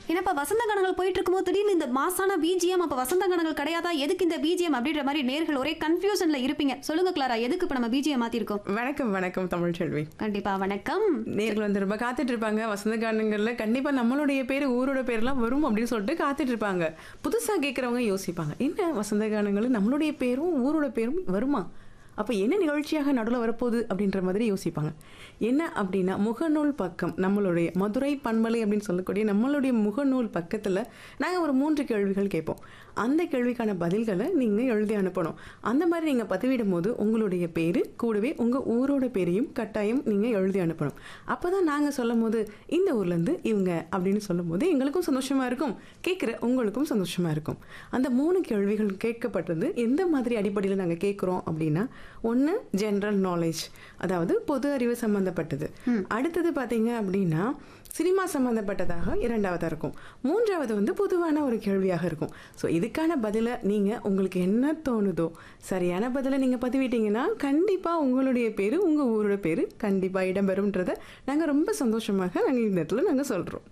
ஏன்னாப்பா வசந்த கணங்கள் போயிட்டு இருக்கும்போது திடீர்னு இந்த மாசான பிஜிஎம் அப்ப வசந்த கணங்கள் கிடையாதா எதுக்கு இந்த பிஜிஎம் அப்படின்ற மாதிரி நேர்கள் ஒரே கன்ஃபியூஷன்ல இருப்பீங்க சொல்லுங்க கிளாரா எதுக்கு இப்ப நம்ம பிஜிஎம் மாத்திருக்கோம் வணக்கம் வணக்கம் தமிழ் செல்வி கண்டிப்பா வணக்கம் நேர்கள் வந்து ரொம்ப காத்துட்டு இருப்பாங்க வசந்த கானங்கள்ல கண்டிப்பா நம்மளுடைய பேர் ஊரோட பேர்லாம் வரும் அப்படின்னு சொல்லிட்டு காத்துட்டு இருப்பாங்க புதுசா கேட்கறவங்க யோசிப்பாங்க என்ன வசந்த கானங்கள் நம்மளுடைய பேரும் ஊரோட பேரும் வருமா அப்போ என்ன நிகழ்ச்சியாக நடுவில் வரப்போகுது அப்படின்ற மாதிரி யோசிப்பாங்க என்ன அப்படின்னா முகநூல் பக்கம் நம்மளுடைய மதுரை பண்பலை அப்படின்னு சொல்லக்கூடிய நம்மளுடைய முகநூல் பக்கத்தில் நாங்கள் ஒரு மூன்று கேள்விகள் கேட்போம் அந்த கேள்விக்கான பதில்களை நீங்கள் எழுதி அனுப்பணும் அந்த மாதிரி நீங்கள் பதிவிடும் போது உங்களுடைய பேர் கூடவே உங்கள் ஊரோட பேரையும் கட்டாயம் நீங்கள் எழுதி அனுப்பணும் அப்போ தான் நாங்கள் சொல்லும் போது இந்த ஊர்லேருந்து இவங்க அப்படின்னு சொல்லும்போது எங்களுக்கும் சந்தோஷமாக இருக்கும் கேட்குற உங்களுக்கும் சந்தோஷமாக இருக்கும் அந்த மூணு கேள்விகள் கேட்கப்பட்டது எந்த மாதிரி அடிப்படையில் நாங்கள் கேட்குறோம் அப்படின்னா ஒன்று ஜென்ரல் நாலேஜ் அதாவது பொது அறிவு சம்மந்தப்பட்டது அடுத்தது பார்த்தீங்க அப்படின்னா சினிமா சம்மந்தப்பட்டதாக இரண்டாவதாக இருக்கும் மூன்றாவது வந்து பொதுவான ஒரு கேள்வியாக இருக்கும் ஸோ இதுக்கான பதிலை நீங்கள் உங்களுக்கு என்ன தோணுதோ சரியான பதிலை நீங்கள் பதிவிட்டீங்கன்னா கண்டிப்பாக உங்களுடைய பேர் உங்கள் ஊரோட பேர் கண்டிப்பாக இடம்பெறும்ன்றதை நாங்கள் ரொம்ப சந்தோஷமாக நாங்கள் இந்த இடத்துல நாங்கள் சொல்கிறோம்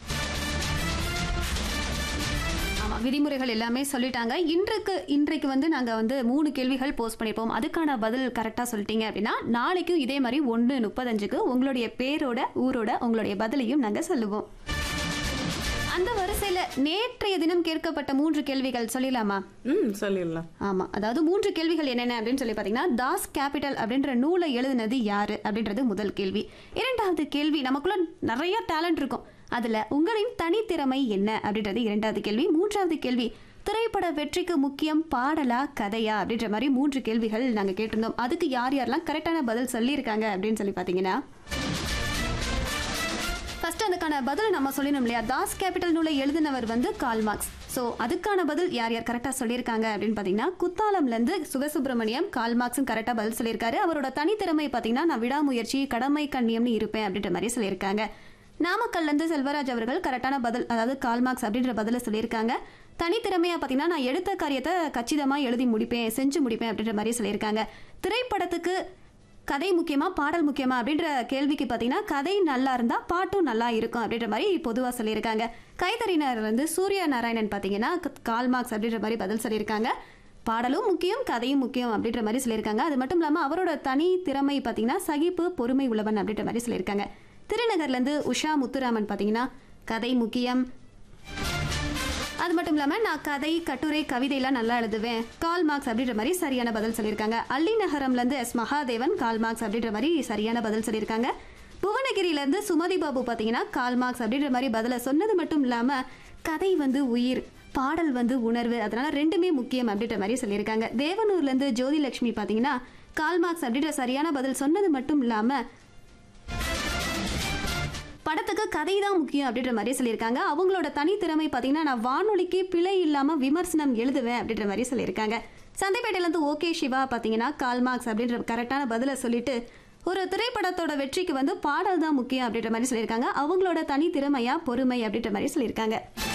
ஆமா விதிமுறைகள் எல்லாமே சொல்லிட்டாங்க இன்றைக்கு இன்றைக்கு வந்து நாங்க வந்து மூணு கேள்விகள் போஸ்ட் பண்ணிருப்போம் அதுக்கான பதில் கரெக்டா சொல்லிட்டீங்க அப்படின்னா நாளைக்கும் இதே மாதிரி ஒன்று முப்பத்தஞ்சுக்கு உங்களுடைய பேரோட ஊரோட உங்களுடைய பதிலையும் நாங்க சொல்லுவோம் அந்த வரிசையில நேற்றைய தினம் கேட்கப்பட்ட மூன்று கேள்விகள் சொல்லிடலாமா ம் சொல்லிடலாம் ஆமா அதாவது மூன்று கேள்விகள் என்னென்ன அப்படின்னு சொல்லி பாத்தீங்கன்னா தாஸ் கேபிட்டல் அப்படின்ற நூலை எழுதினது யாரு அப்படின்றது முதல் கேள்வி இரண்டாவது கேள்வி நமக்குள்ள நிறைய டேலண்ட் இருக்கும் அதுல உங்களின் தனித்திறமை என்ன அப்படின்றது இரண்டாவது கேள்வி மூன்றாவது கேள்வி திரைப்பட வெற்றிக்கு முக்கியம் பாடலா கதையா அப்படின்ற மாதிரி மூன்று கேள்விகள் நாங்க கேட்டிருந்தோம் அதுக்கு யார் யாரெல்லாம் கரெக்டான பதில் சொல்லியிருக்காங்க அப்படின்னு சொல்லி பாத்தீங்கன்னா ஃபர்ஸ்ட் அதுக்கான பதில் நம்ம சொல்லணும் இல்லையா தாஸ் கேபிட்டல் நூலை எழுதினவர் வந்து கால் மார்க்ஸ் ஸோ அதுக்கான பதில் யார் யார் கரெக்டாக சொல்லியிருக்காங்க அப்படின்னு பார்த்தீங்கன்னா குத்தாலம்லேருந்து சுகசுப்ரமணியம் கால் மார்க்ஸும் கரெக்டாக பதில் சொல்லியிருக்காரு அவரோட தனித்திறமை பார்த்தீங்கன்னா நான் விடாமுயற்சி கடமை கண்ணியம்னு இருப்பேன் அப்படின்ற மாதிரி சொல்லியிருக்காங்க நாமக்கல்லேருந்து செல்வராஜ் அவர்கள் கரெக்டான பதில் அதாவது கால் மார்க்ஸ் அப்படின்ற பதிலை சொல்லியிருக்காங்க தனித்திறமையாக பார்த்தீங்கன்னா நான் எடுத்த காரியத்தை கச்சிதமாக எழுதி முடிப்பேன் செஞ்சு முடிப்பேன் அப்படின்ற மாதிரி சொல்லியிருக்காங்க திரைப்படத்துக்கு கதை முக்கியமா பாடல் முக்கியமா அப்படின்ற கேள்விக்கு பார்த்தீங்கன்னா கதை நல்லா இருந்தா பாட்டும் நல்லா இருக்கும் அப்படின்ற மாதிரி பொதுவாக சொல்லியிருக்காங்க கைத்தறிஞர் வந்து சூர்யா நாராயணன் பார்த்தீங்கன்னா க- கால் மார்க்ஸ் அப்படின்ற மாதிரி பதில் சொல்லியிருக்காங்க பாடலும் முக்கியம் கதையும் முக்கியம் அப்படின்ற மாதிரி சொல்லியிருக்காங்க அது மட்டும் இல்லாமல் அவரோட தனி திறமை பார்த்தீங்கன்னா சகிப்பு பொறுமை உள்ளவன் அப்படின்ற மாதிரி சொல்லியிருக்காங்க திருநகர்லேருந்து உஷா முத்துராமன் பார்த்தீங்கன்னா கதை முக்கியம் அது மட்டும் இல்லாமல் நான் கதை கட்டுரை கவிதையெல்லாம் நல்லா எழுதுவேன் கால் மார்க்ஸ் அப்படின்ற மாதிரி சரியான பதில் சொல்லியிருக்காங்க அள்ளி நகரம்லேருந்து எஸ் மகாதேவன் கால் மார்க்ஸ் அப்படின்ற மாதிரி சரியான பதில் சொல்லியிருக்காங்க புவனகிரியிலேருந்து சுமதி பாபு பார்த்தீங்கன்னா கால் மார்க்ஸ் அப்படின்ற மாதிரி பதிலை சொன்னது மட்டும் இல்லாமல் கதை வந்து உயிர் பாடல் வந்து உணர்வு அதனால ரெண்டுமே முக்கியம் அப்படின்ற மாதிரி சொல்லியிருக்காங்க தேவனூர்லேருந்து ஜோதி லட்சுமி பார்த்தீங்கன்னா கால் மார்க்ஸ் அப்படின்ற சரியான பதில் சொன்னது மட்டும் இல்லாமல் படத்துக்கு கதை தான் முக்கியம் அப்படின்ற மாதிரி சொல்லியிருக்காங்க அவங்களோட தனித்திறமை பார்த்தீங்கன்னா நான் வானொலிக்கு பிழை இல்லாமல் விமர்சனம் எழுதுவேன் அப்படின்ற மாதிரி சொல்லியிருக்காங்க சந்தைப்பேட்டையிலேருந்து ஓகே சிவா பார்த்தீங்கன்னா கால் மார்க்ஸ் அப்படின்ற கரெக்டான பதிலை சொல்லிட்டு ஒரு திரைப்படத்தோட வெற்றிக்கு வந்து பாடல் தான் முக்கியம் அப்படின்ற மாதிரி சொல்லியிருக்காங்க அவங்களோட தனித்திறமையா பொறுமை அப்படின்ற மாதிரி சொல்லியிருக்காங்க